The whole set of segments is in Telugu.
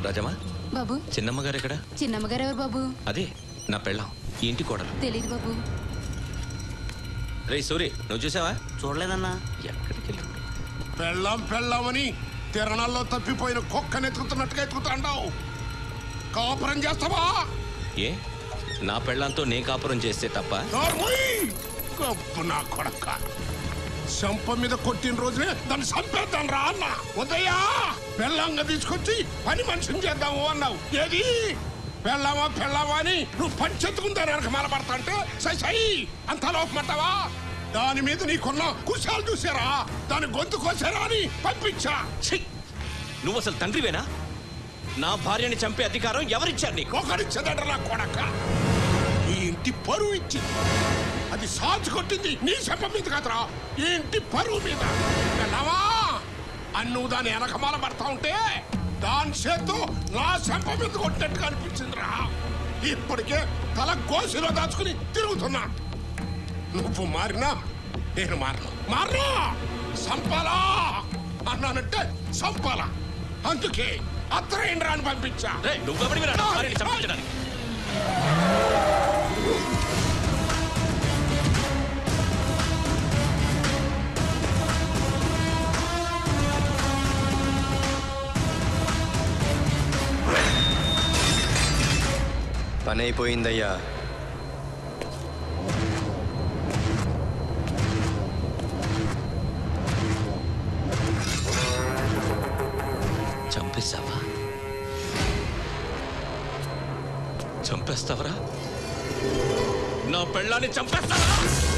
రాజమ్మా బాబు చిన్నమ్మ గారు ఎక్కడ చిన్నమ్మగారు ఎవరు బాబు అదే నా పెళ్ళాం ఈ ఇంటి కోడలు తెలీదు బాబు రే సూరి నువ్వు చూసావా చూడలేదన్నా ఎక్కడికి వెళ్ళి పెళ్ళాం పెళ్ళామని తిరణాల్లో తప్పిపోయిన కుక్కని ఎత్తుకుతున్నట్టుగా ఎత్తుకుతాండావు కాపురం చేస్తావా ఏ నా పెళ్ళంతో నే కాపురం చేస్తే తప్ప నోర్మూయ్! గప్పు నా కొడక సంప మీద కొట్టిన రోజునే దాన్ని చంపేద్దాం రా అన్న ఉదయ్యా పెళ్ళంగా తీసుకొచ్చి పని మనిషిని చేద్దాము అన్నావు ఏది పెళ్ళామా పెళ్ళామా అని నువ్వు పంచెత్తుకుని దాని వెనక మలబడతా అంటే సై సై అంత లోపమంటావా దాని మీద నీకున్న కుశాలు చూసారా దాని గొంతు కోసారా అని పంపించా ఛీ! నువ్వు అసలు తండ్రివేనా నా భార్యని చంపే అధికారం ఎవరిచ్చారు నీకు ఒకరిచ్చదట నా కొడక ఈ ఇంటి పరువు ఇచ్చింది అది సాచి కొట్టింది నీ శప మీద కదరా ఈ ఇంటి పరువు మీద వెళ్ళావా అన్ను దాని వెనకమాల పడతా ఉంటే దాని చేత్తో నా శంప మీద కొట్టినట్టుగా అనిపించిందిరా ఇప్పటికే తల గోసిలో దాచుకుని తిరుగుతున్నా నువ్వు మారినా నేను మారను మారను సంపాలా అన్నానంటే సంపాలా అందుకే అత్తరేంద్రా అని పంపించా రే నువ్వెవడివి నా భార్యని చంపించడానికి పని అయిపోయిందయ్యా చంపేస్తావా చంపేస్తావరా నా పెళ్ళాన్ని చంపేస్తావా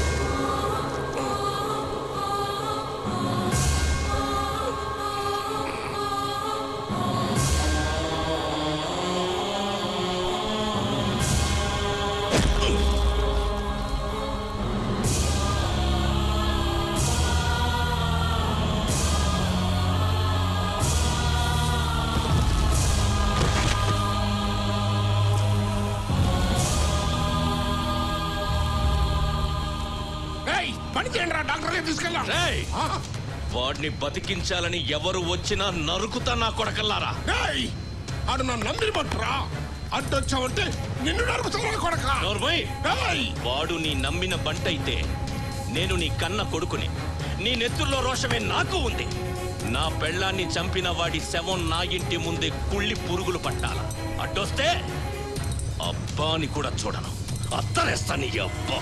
ఏయ్ పని చేయండి రా డాక్టర్ తీసుకెళ్ళా రేయ్! వాడిని బతికించాలని ఎవరు వచ్చినా నరుకుతా నా కొడకల్లారా ఏయ్ ఆడు నా నందిని పట్టురా అడ్డొచ్చావంటే నిన్ను నరుకుతున్నా కొడక నోర్మయ్ ఏయ్ వాడు నీ నమ్మిన బంటైతే నేను నీ కన్న కొడుకుని నీ నెత్తుల్లో రోషమే నాకు ఉంది నా పెళ్ళాన్ని చంపిన వాడి శవం నా ఇంటి ముందే కుళ్ళి పురుగులు పట్టాల అడ్డొస్తే అబ్బా అని కూడా చూడను అత్తరేస్తా నీ అబ్బా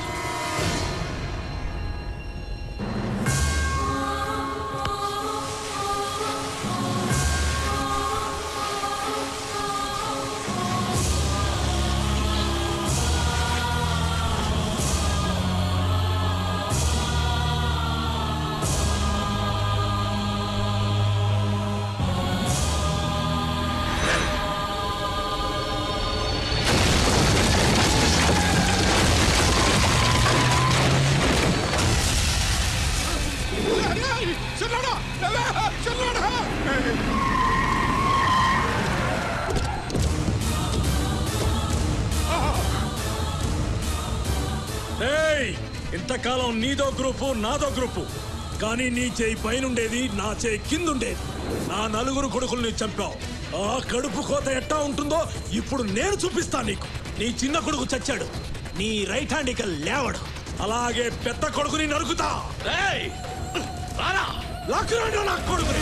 ఏయ్, చిన్నోడా ఏలే, చిన్నోడా ఏయ్ ఇంతకాలం నీదో గ్రూపు నాదో గ్రూపు కానీ నీ చేయి పైనుండేది నా చేయి కిందుండేది నా నలుగురు కొడుకుల్ని చంపావు ఆ కడుపు కోత ఎట్టా ఉంటుందో ఇప్పుడు నేను చూపిస్తా నీకు నీ చిన్న కొడుకు చచ్చాడు నీ రైట్ హ్యాండ్ ఇక లేవడు అలాగే పెద్ద కొడుకుని నరుకుతా రేయ్! రారా! లాక్కురాడు నా కొడుకుని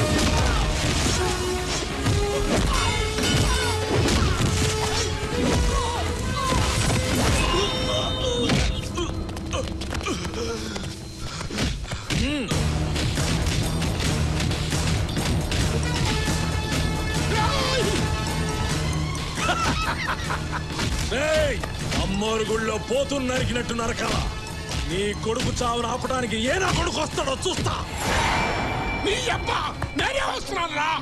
ఏయ్! అమ్మోరు గుళ్ళో పోతు నరికినట్టు నరకాల నీ కొడుకు చావును ఆపడానికి ఏ నా కొడుకు వస్తాడో చూస్తా నీ అబ్బా నేనే వస్తున్నాను రా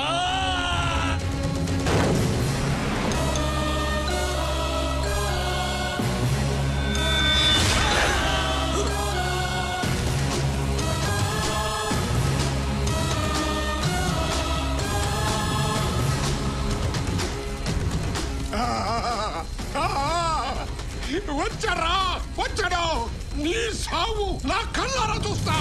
వచ్చారా వచ్చాడు నీ సావు నా కళ్ళారా చూస్తా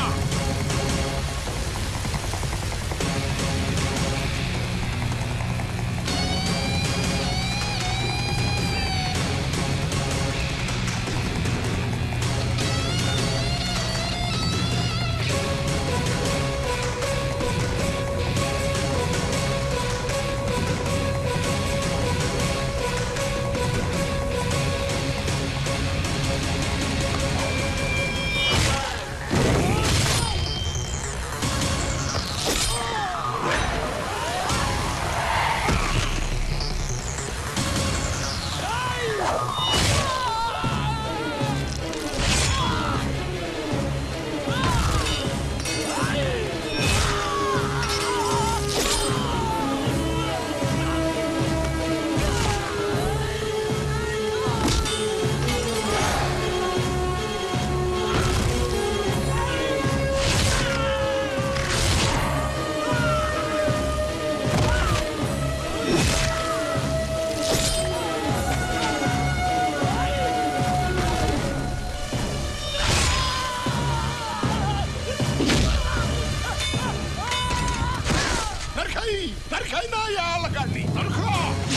దొరికైనా వాళ్ళకండి దొరకో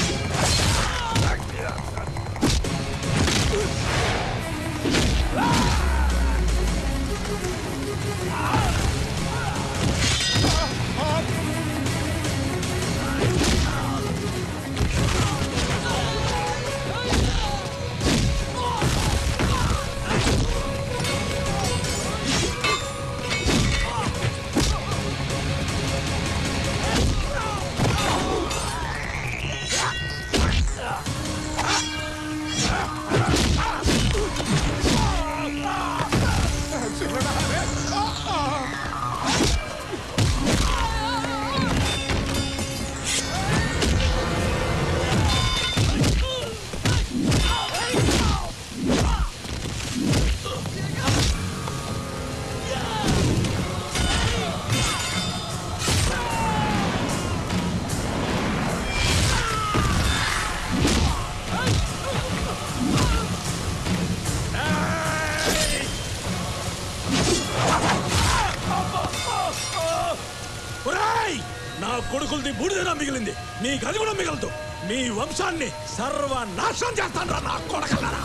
ఒరేయ్! నా కొడుకులది బూడిదనా మిగిలింది మీ గది కూడా మిగలదు మీ వంశాన్ని సర్వనాశనం చేస్తాను నా కొడకల్లారా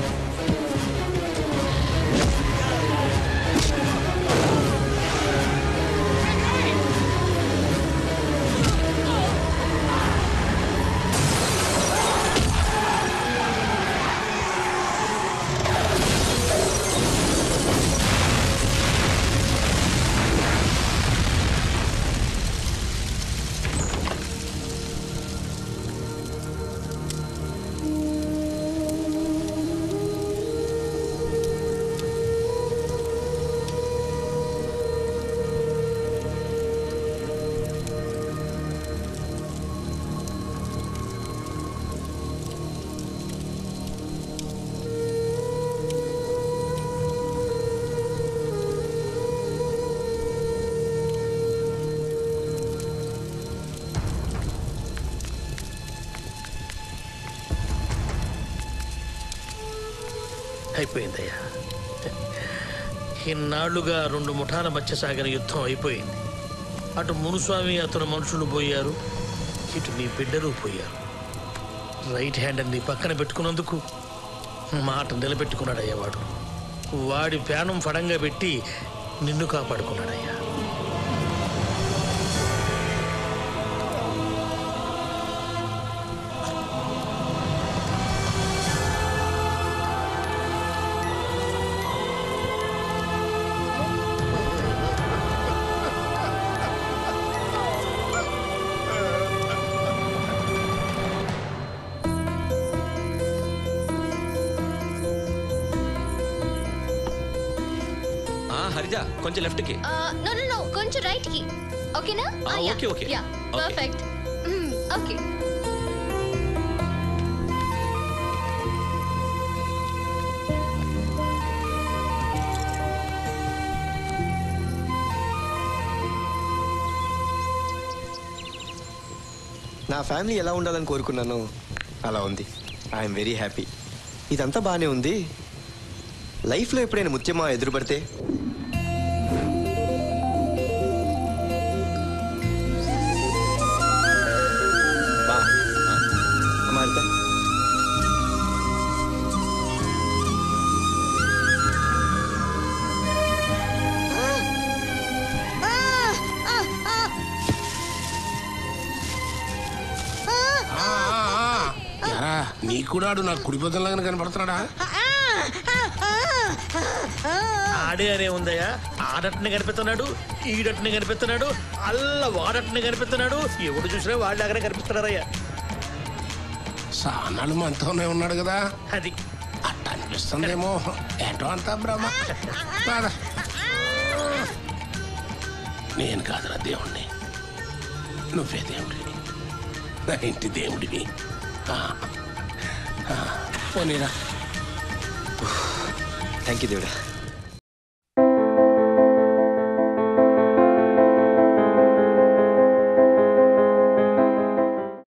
అయిపోయిందయ్యా ఇన్నాళ్లుగా రెండు ముఠాల మధ్య సాగిన యుద్ధం అయిపోయింది అటు మునుస్వామి అతను మనుషులు పోయారు ఇటు నీ బిడ్డలు పోయారు రైట్ హ్యాండ్ నీ పక్కన పెట్టుకున్నందుకు మాట నిలబెట్టుకున్నాడయ్యా వాడు వాడి ప్యానం ఫడంగా పెట్టి నిన్ను కాపాడుకున్నాడయ్యా ఆ హరిజ కొంచెం లెఫ్ట్ కి నో నో నో కొంచెం రైట్ కి ఓకేనా Ah, okay, okay. Yeah Okay. Perfect okay నా ఫ్యామిలీ ఎలా ఉండాలని కోరుకున్నాను అలా ఉంది ఐఎమ్ వెరీ హ్యాపీ ఇదంతా బాగానే ఉంది లైఫ్లో ఎప్పుడైనా ముత్యమా ఎదురుపడితే బా అమ్మా వెళ్తా ఎరా నీ కూడా ఆడు నాకు కుడి పొద్దులాగానే కనపడుతున్నాడా ఆడే అనే ఉందయ్యా ఆడట్ని కనిపిస్తున్నాడు ఈడట్ని కనిపిస్తున్నాడు అల్ల వాడట్ని కనిపిస్తున్నాడు ఎవడు చూసినా వాళ్ళలాగానే కనిపిస్తున్నారయ్యా సానాలు మనతోనే ఉన్నాడు కదా అది అట్ట అనిపిస్తుందేమో ఏంటో అంతా బ్రహ్మ పద. నేను కాదురా దేవుణ్ణి నువ్వే దేవుడివి నా ఇంటి దేవుడివి ఆ. ఆ. పోనీరా థ్యాంక్ యూ దేవుడా